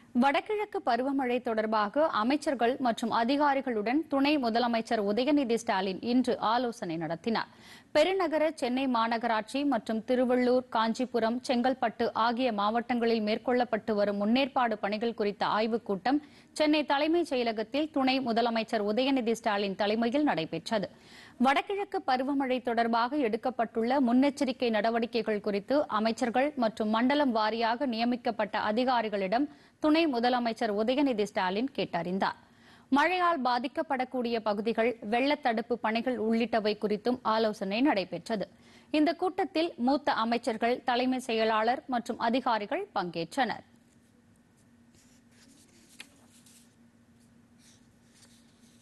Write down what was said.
வடகிழக்கு பருவமழை தொடர்பாக அமைச்சர்கள் மற்றும் அதிகாரிகளுடன் துணை முதலமைச்சர் உதயநிதி ஸ்டாலின் இன்று ஆலோசனை நடத்தினார் பெருநகர சென்னை மாநகராட்சி மற்றும் திருவள்ளூர் காஞ்சிபுரம் செங்கல்பட்டு ஆகிய மாவட்டங்களில் மேற்கொள்ளப்பட்டு வரும் முன்னேற்பாடு பணிகள் குறித்த ஆய்வுக் கூட்டம் சென்னை தலைமைச் செயலகத்தில் துணை முதலமைச்சர் உதயநிதி ஸ்டாலின் தலைமையில் நடைபெற்றது வடகிழக்கு பருவமழை தொடர்பாக எடுக்கப்பட்டுள்ள முன்னெச்சரிக்கை நடவடிக்கைகள் குறித்து அமைச்சர்கள் மற்றும் மண்டலம் வாரியாக நியமிக்கப்பட்ட அதிகாரிகளிடம் துணை முதலமைச்சர் உதயநிதி ஸ்டாலின் கேட்டறிந்தார் மழையால் பாதிக்கப்படக்கூடிய பகுதிகள் வெள்ள தடுப்பு பணிகள் உள்ளிட்டவை குறித்தும் ஆலோசனை நடைபெற்றது இந்த கூட்டத்தில் மூத்த அமைச்சர்கள் தலைமை செயலாளர் மற்றும் அதிகாரிகள் பங்கேற்றனர்